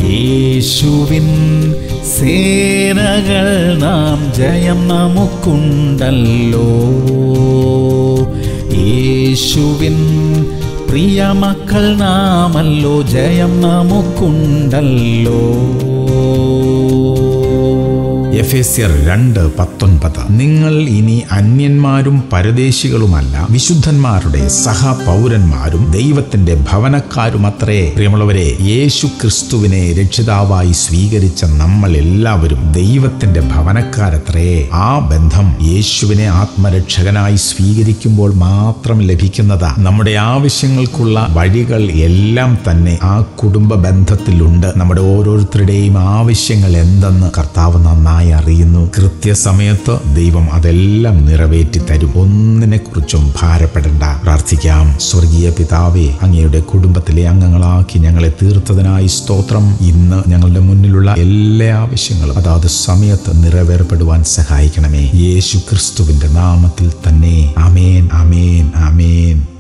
യേശുവിൻ സേനകൾ നാം ജയം നമുക്കുണ്ടല്ലോ യേശുവിൻ പ്രിയ മക്കൾ നാമല്ലോ ജയം നമുക്കുണ്ടല്ലോ എഫേസ്യർ രണ്ട് പത്തൊൻപത് നിങ്ങൾ ഇനി അന്യന്മാരും പരദേശികളുമല്ല വിശുദ്ധന്മാരുടെ സഹപൗരന്മാരും ദൈവത്തിന്റെ ഭവനക്കാരുമത്രേ പ്രിയമുള്ളവരെ യേശു ക്രിസ്തുവിനെ രക്ഷിതാവായി സ്വീകരിച്ച നമ്മൾ എല്ലാവരും ദൈവത്തിന്റെ ഭവനക്കാരത്രേ ആ ബന്ധം യേശുവിനെ ആത്മരക്ഷകനായി സ്വീകരിക്കുമ്പോൾ മാത്രം ലഭിക്കുന്നതാ നമ്മുടെ ആവശ്യങ്ങൾക്കുള്ള വഴികൾ എല്ലാം തന്നെ ആ കുടുംബ ബന്ധത്തിലുണ്ട് നമ്മുടെ ഓരോരുത്തരുടെയും ആവശ്യങ്ങൾ എന്തെന്ന് കർത്താവ് നന്നായി അറിയുന്നു കൃത്യസമയത്ത് ദൈവം അതെല്ലാം നിറവേറ്റി തരും ഒന്നിനെ കുറിച്ചും ഭാരപ്പെടേണ്ട പ്രാർത്ഥിക്കാം സ്വർഗീയ പിതാവേ അങ്ങയുടെ കുടുംബത്തിലെ അംഗങ്ങളാക്കി ഞങ്ങളെ തീർത്തതിനായി സ്തോത്രം ഇന്ന് ഞങ്ങളുടെ മുന്നിലുള്ള എല്ലാ ആവശ്യങ്ങളും അതാത് സമയത്ത് നിറവേറപ്പെടുവാൻ സഹായിക്കണമേ യേശു ക്രിസ്തുവിന്റെ നാമത്തിൽ തന്നെ അമേൻ അമേൻ അമേൻ